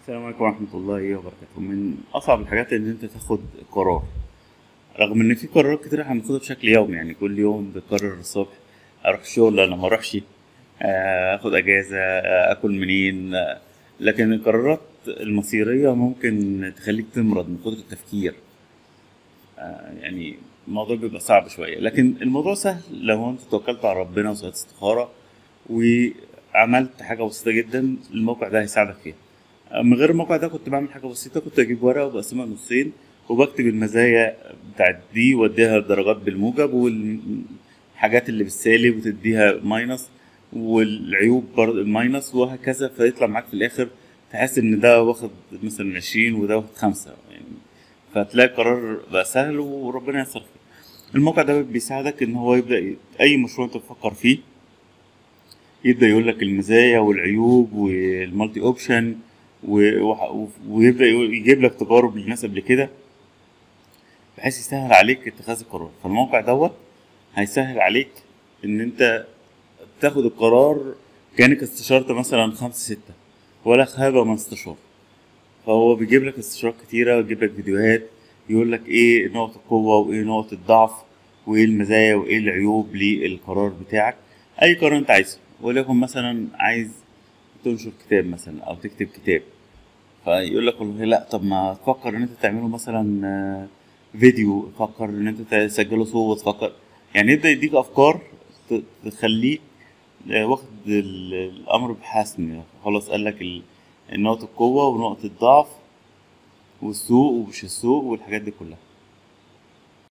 السلام عليكم ورحمة الله وبركاته من أصعب الحاجات إن أنت تاخد قرار رغم إن في قرارات كتير هناخدها بشكل يومي يعني كل يوم بقرر الصبح أروح الشغل ولا ما أروحش آه، آخد أجازة آه، آكل منين آه، لكن القرارات المصيرية ممكن تخليك تمرض من كتر التفكير آه، يعني الموضوع بيبقى صعب شوية لكن الموضوع سهل لو أنت توكلت على ربنا وصليت استخارة وعملت حاجة بسيطة جدا الموقع ده هيساعدك فيها من غير الموقع ده كنت بعمل حاجة بسيطة كنت أجيب ورقة وبقسمها نصين وبكتب المزايا بتاعت دي وأديها درجات بالموجب والحاجات اللي بالسالب وتديها ماينس والعيوب برضه الماينس وهكذا فيطلع معاك في الآخر تحس إن ده واخد مثلا عشرين وده واخد خمسة يعني فتلاقي القرار بقى سهل وربنا ييسر فيه الموقع ده بيساعدك إن هو يبدأ ي- أي مشروع أنت بتفكر فيه يبدا يقول لك المزايا والعيوب والمالتي اوبشن و- وح- ويبدا يقول- يجيب لك تجارب للناس قبل كده بحيث يسهل عليك اتخاذ القرار فالموقع دوت هيسهل عليك ان انت تاخد القرار كانك استشرت مثلا خمسة ستة ولا خابة من استشار فهو بيجيب لك استشارات كتيرة ويجيب لك فيديوهات يقول لك ايه نقط القوة وايه نقط الضعف وايه المزايا وايه العيوب للقرار بتاعك اي قرار انت عايزه وليكن مثلا عايز تنشر كتاب مثلا او تكتب كتاب فيقول لك والله لا طب ما تفكر ان انت تعمله مثلا آه، فيديو فكر ان انت تسجله صوت فكر يعني يبدا يديك افكار ت- تخليك آه، واخد ال- الامر بحسم خلاص قال لك ال- نقط القوه ونقط الضعف والسوق ومش السوق والحاجات دي كلها